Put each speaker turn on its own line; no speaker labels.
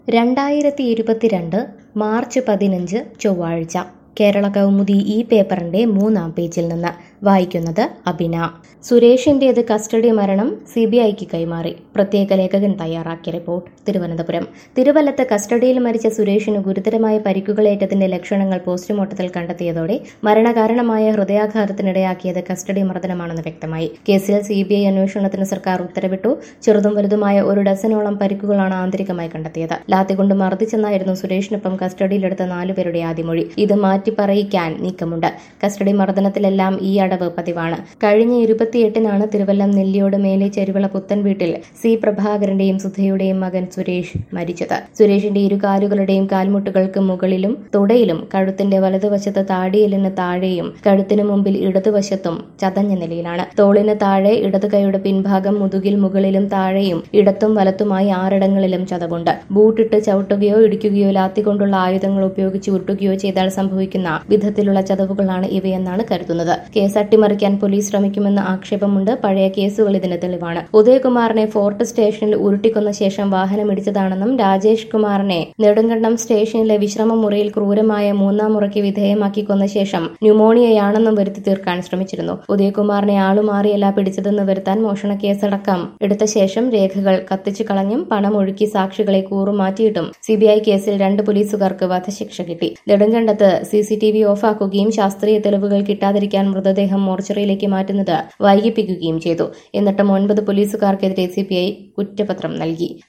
രണ്ടായിരത്തി ഇരുപത്തിരണ്ട് മാർച്ച് പതിനഞ്ച് ചൊവ്വാഴ്ച കേരള കൗമുദി ഈ പേപ്പറിന്റെ മൂന്നാം പേജിൽ നിന്ന് വായിക്കുന്നത് അബിന സുരേഷിന്റേത് കസ്റ്റഡി മരണം സി ബി ഐക്ക് കൈമാറി പ്രത്യേക ലേഖകൻ തയ്യാറാക്കിയ റിപ്പോർട്ട് തിരുവനന്തപുരം തിരുവല്ലത്ത് കസ്റ്റഡിയിൽ മരിച്ച സുരേഷിന് ഗുരുതരമായ പരിക്കുകളേറ്റതിന്റെ ലക്ഷണങ്ങൾ പോസ്റ്റ്മോർട്ടത്തിൽ കണ്ടെത്തിയതോടെ മരണകാരണമായ ഹൃദയാഘാതത്തിനിടയാക്കിയത് കസ്റ്റഡി മർദ്ദനമാണെന്ന് വ്യക്തമായി കേസിൽ സി ബി ഐ അന്വേഷണത്തിന് സർക്കാർ ഉത്തരവിട്ടു ചെറുതും വലുതുമായ ഒരു ഡസനോളം പരിക്കുകളാണ് ആന്തരികമായി കണ്ടെത്തിയത് ലാത്തികൊണ്ട് മർദ്ദിച്ചെന്നായിരുന്നു സുരേഷിനൊപ്പം കസ്റ്റഡിയിലെടുത്ത നാലുപേരുടെ ആദ്യമൊഴി ഇത് മാറ്റി പറയിക്കാൻ നീക്കമുണ്ട് കസ്റ്റഡി മർദ്ദനത്തിലെല്ലാം ഈ അടവ് പതിവാണ് കഴിഞ്ഞ ഇരുപത്തിയെട്ടിനാണ് തിരുവല്ലം നെല്ലിയോട് മേലെ ചെരുവിള പുത്തൻ വീട്ടിൽ സി പ്രഭാകരന്റെയും സുധയുടെയും മകൻ സുരേഷ് മരിച്ചത് സുരേഷിന്റെ ഇരുകാലുകളുടെയും കാൽമുട്ടുകൾക്ക് മുകളിലും തുടയിലും കഴുത്തിന്റെ വലതുവശത്ത് താടിയെല്ലിന് താഴെയും കഴുത്തിനു മുമ്പിൽ ഇടതുവശത്തും ചതഞ്ഞ നിലയിലാണ് തോളിന് താഴെ ഇടതു കൈയുടെ പിൻഭാഗം മുതുകിൽ മുകളിലും താഴെയും ഇടത്തും വലത്തുമായി ആറിടങ്ങളിലും ചതവുണ്ട് ബൂട്ടിട്ട് ചവിട്ടുകയോ ഇടിക്കുകയോ ലാത്തികൊണ്ടുള്ള ആയുധങ്ങൾ ഉപയോഗിച്ച് ഉരുട്ടുകയോ ചെയ്താൽ സംഭവിക്കുന്ന വിധത്തിലുള്ള ചതവുകളാണ് ഇവയെന്നാണ് കരുതുന്നത് കേസ് അട്ടിമറിക്കാൻ പോലീസ് ശ്രമിക്കുമെന്ന ആക്ഷേപമുണ്ട് പഴയ കേസുകൾ ഇതിന് തെളിവാണ് ഉദയകുമാറിനെ ഫോർട്ട് സ്റ്റേഷനിൽ ഉരുട്ടിക്കൊന്ന ശേഷം വാഹനം ഇടിച്ചതാണെന്നും രാജേഷ് കുമാറിനെ നെടുങ്കണ്ടം സ്റ്റേഷനിലെ വിശ്രമ മുറിയിൽ ക്രൂരമായ മൂന്നാം മുറയ്ക്ക് വിധേയമാക്കി കൊന്ന ശേഷം ന്യൂമോണിയയാണെന്നും വരുത്തി തീർക്കാൻ ശ്രമിച്ചിരുന്നു ഉദയകുമാറിനെ ആളുമാറിയല്ല പിടിച്ചതെന്ന് വരുത്താൻ മോഷണ കേസടക്കം എടുത്ത ശേഷം രേഖകൾ കത്തിച്ചു കളഞ്ഞും പണം ഒഴുക്കി സാക്ഷികളെ കൂറുമാറ്റിയിട്ടും സിബിഐ കേസിൽ രണ്ട് പോലീസുകാർക്ക് വധശിക്ഷ കിട്ടി നെടുങ്കണ്ടത്ത് സി സി ടി വി ഓഫാക്കുകയും ശാസ്ത്രീയ തെളിവുകൾ കിട്ടാതിരിക്കാൻ മൃതദേഹം മോർച്ചറിയിലേക്ക് മാറ്റുന്നത് വൈകിപ്പിക്കുകയും ചെയ്തു എന്നിട്ടും ഒൻപത് പോലീസുകാർക്കെതിരെ സിപിഐ കുറ്റപത്രം നൽകി